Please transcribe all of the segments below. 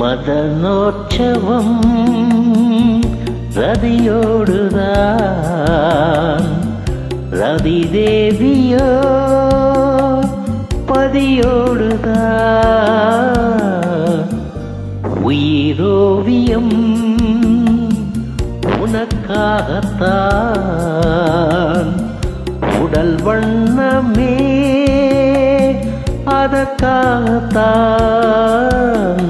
மதனோற்சவம் ரதியோடுதான் ரதி தேவியோ பதியோடுதான் உயிரோவியம் உனக்காகத்தான் உடல் வண்ணமே அதற்காகத்தான்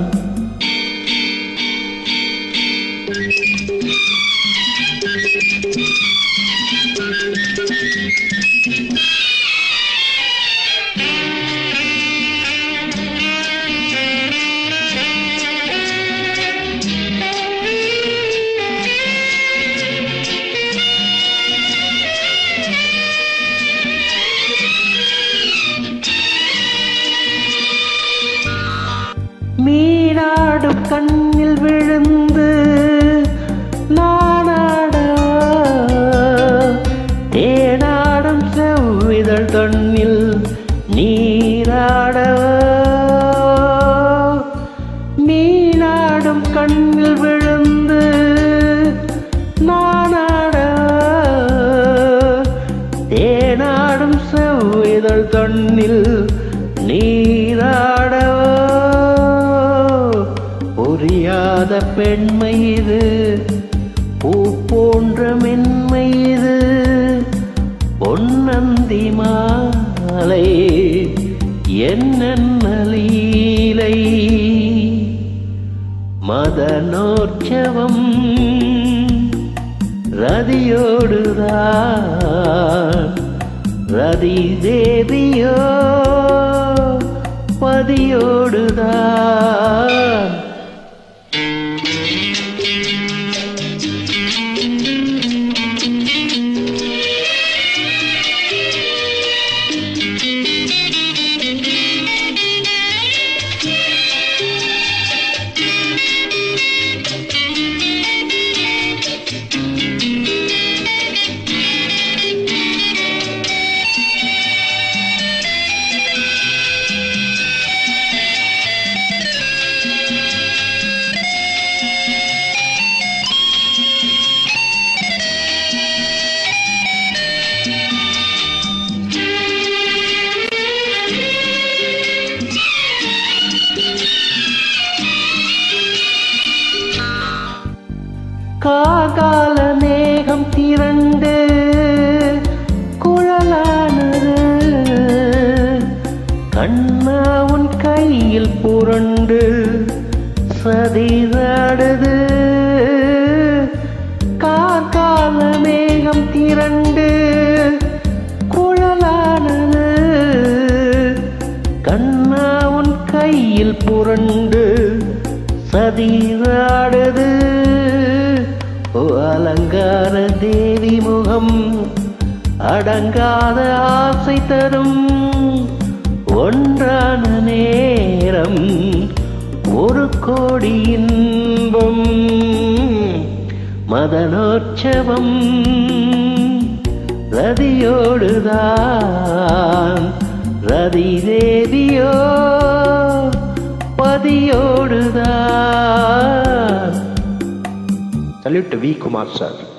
மீனாடும் கண்ணில் விழுந்து நானாட தேனாடும் செவ்விதழ் தண்ணில் நீராட மீனாடும் கண்ணில் விழுந்து நானாட தேனாடும் செவ்விதழ் தண்ணில் நீராடவோ புரியாத பெண்மை இது பூ போன்ற மென்மை இது பொன்னந்தி மாலை என்னென்ன லீலை மதனோற்சவம் ரதியோடுதான் ரதி தேவியோ பதியோடுதான் காகால மேகம் திரண்டு குழலானது கண்ணா உன் கையில் புரண்டு சதிதாடுது காகால மேகம் திரண்டு குழலானது கண்ணா உன் கையில் புரண்டு சதிதாடுது ஓ அலங்கார தேவி முகம் அடங்காத ஆசை தரும் ஒன்றான நேரம் ஒரு கோடி இன்பம் மதனோற்சவம் ரதியோடுதான் ரதி தேவியோ பதியோடுதான் Salute to V. Kumar sir.